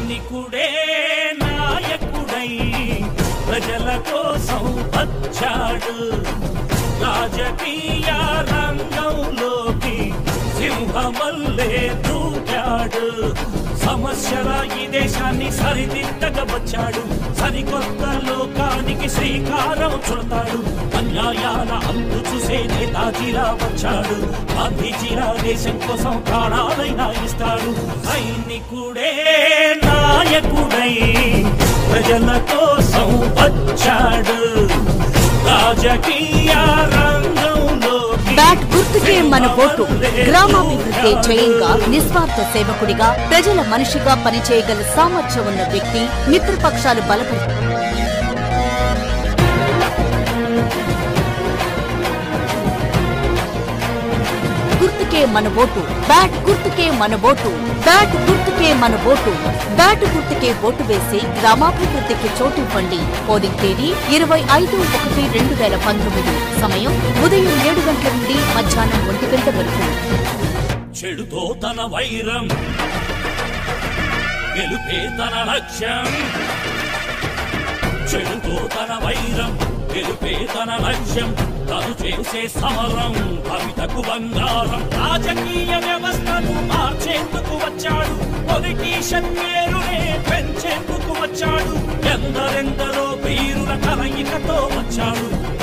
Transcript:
సైనికుడే నాయకుడై ప్రజల కోసం వచ్చాడు రాజకీయ రంగంలోకి సింహమల్లే దూకాడు సమస్యల ఈ దేశాన్ని సరిదిద్దగా వచ్చాడు సరికొత్త లోకానికి శ్రీకారం చుడతాడు అన్యాయాల అంతు చూసే నేతాజీలా వచ్చాడు గాంధీజీలా దేశం కోసం ప్రాణాలైనా ఇస్తాడు సైనికుడే నాయకుడై ప్రజల కోసం వచ్చాడు రాజకీయ రంగంలోకి బ్యాట్ గుర్తుకే మన ఓటు గ్రామాభివృద్ధి చేయంగా నిస్వార్థ సేవకుడిగా ప్రజల మనిషిగా పనిచేయగల సామర్థ్యం ఉన్న వ్యక్తి మిత్రపక్షాలు బలపరి గుర్తుకే మన ఓటు బ్యాట్ గుర్తుకే మన ఓటు బ్యాట్ గుర్తుకే మన ఓటు బ్యాట్ గుర్తుకే ఓటు వేసి గ్రామాభివృద్ధికి చోటివ్వండి పోలింగ్ తేదీ ఇరవై ఐదు ఒకటి రెండు వేల పంతొమ్మిది సమయం ఉదయం ఏడు గంటల నుండి మధ్యాహ్నం ఒంటి గంట వరకు చెడుతో తన వైరం గెలుపే తన లక్ష్యం చెడుతో తన వైరం గెలుపే తన లక్ష్యం తను చేసే సమరం కవితకు బంగారం రాజకీయ వ్యవస్థను మార్చేందుకు వచ్చాడు పొలిటీషియన్ పేరునే పెంచేందుకు వచ్చాడు ఎందరెందరో వీరుల కలయికతో వచ్చాడు